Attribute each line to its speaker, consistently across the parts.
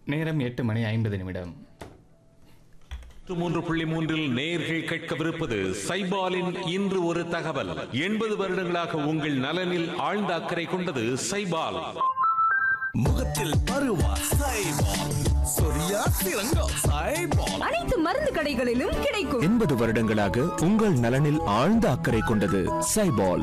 Speaker 1: நேரம் எட்டு மணி ஐம்பது நிமிடம்
Speaker 2: மூன்று புள்ளி மூன்றில் நேர்கள் கேட்கவிருப்பது சைபாலின் இன்று ஒரு தகவல் எண்பது வருடங்களாக உங்கள் நலனில் ஆழ்ந்த அக்கறை கொண்டது சைபால்
Speaker 3: முகத்தில் பருவா சைபால் சொரியா சிறங்கம் சைபால்
Speaker 4: அனைத்து மருந்து கடைகளிலும் கிடைக்கும்
Speaker 5: எண்பது வருடங்களாக உங்கள் நலனில் ஆழ்ந்த அக்கறை கொண்டது சைபால்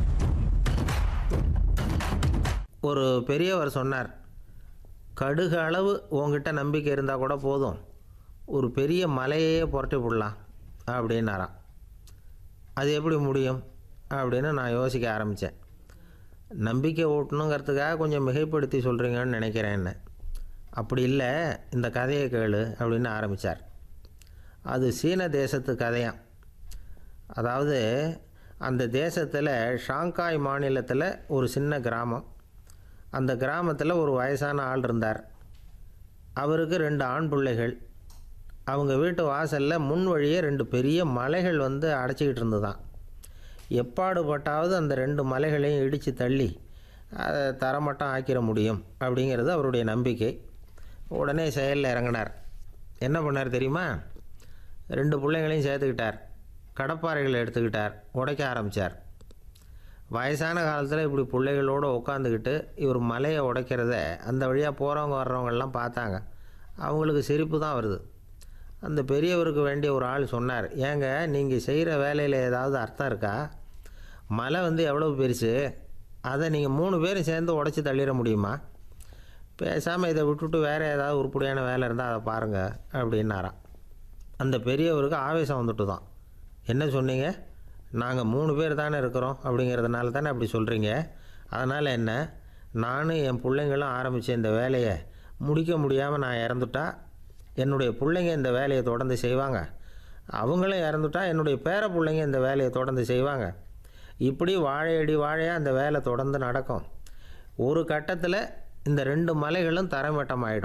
Speaker 6: ஒரு பெரியவர் சொன்னார் கடுகு அளவு உங்ககிட்ட நம்பிக்கை இருந்தால் கூட போதும் ஒரு பெரிய மலையையே புரட்டி விடலாம் அப்படின்னாராம் அது எப்படி முடியும் அப்படின்னு நான் யோசிக்க ஆரம்பித்தேன் நம்பிக்கை ஊட்டணுங்கிறதுக்காக கொஞ்சம் மிகைப்படுத்தி சொல்கிறீங்கன்னு நினைக்கிறேன் என்ன அப்படி இல்லை இந்த கதையை கேளு அப்படின்னு ஆரம்பித்தார் அது சீன தேசத்து கதையாம் அதாவது அந்த தேசத்தில் ஷாங்காய் மாநிலத்தில் ஒரு சின்ன கிராமம் அந்த கிராமத்தில் ஒரு வயசான ஆள் இருந்தார் அவருக்கு ரெண்டு ஆண் பிள்ளைகள் அவங்க வீட்டு வாசலில் முன் வழியே ரெண்டு பெரிய மலைகள் வந்து அடைச்சிக்கிட்டு இருந்துதான் எப்பாடுபட்டாவது அந்த ரெண்டு மலைகளையும் இடித்து தள்ளி அதை தரமட்டம் ஆக்கிட முடியும் அப்படிங்கிறது அவருடைய நம்பிக்கை உடனே செயலில் இறங்கினார் என்ன பண்ணார் தெரியுமா ரெண்டு பிள்ளைங்களையும் சேர்த்துக்கிட்டார் கடப்பாறைகளை எடுத்துக்கிட்டார் உடைக்க ஆரம்பித்தார் வயசான காலத்தில் இப்படி பிள்ளைகளோடு உட்காந்துக்கிட்டு இவர் மலையை உடைக்கிறத அந்த வழியாக போகிறவங்க வர்றவங்கெல்லாம் பார்த்தாங்க அவங்களுக்கு சிரிப்பு தான் வருது அந்த பெரியவருக்கு வேண்டிய ஒரு ஆள் சொன்னார் ஏங்க நீங்கள் செய்கிற வேலையில் ஏதாவது அர்த்தம் இருக்கா மலை வந்து எவ்வளோ பெருசு அதை நீங்கள் மூணு பேரும் சேர்ந்து உடச்சி தள்ளிட முடியுமா பேசாமல் இதை விட்டுட்டு வேறு ஏதாவது உருப்படியான வேலை இருந்தால் அதை பாருங்கள் அப்படின்னாராம் அந்த பெரியவருக்கு ஆவேசம் வந்துட்டு தான் என்ன சொன்னீங்க நாங்கள் மூணு பேர் தானே இருக்கிறோம் அப்படிங்கிறதுனால தானே அப்படி சொல்கிறீங்க அதனால் என்ன நானும் என் பிள்ளைங்களும் ஆரம்பித்த இந்த வேலையை முடிக்க முடியாமல் நான் இறந்துட்டா என்னுடைய பிள்ளைங்க இந்த வேலையை தொடர்ந்து செய்வாங்க அவங்களும் இறந்துட்டா என்னுடைய பேர பிள்ளைங்க இந்த வேலையை தொடர்ந்து செய்வாங்க இப்படி வாழையடி வாழையாக அந்த வேலை தொடர்ந்து நடக்கும் ஒரு கட்டத்தில் இந்த ரெண்டு மலைகளும் தரைமட்டம் ஆகிடும்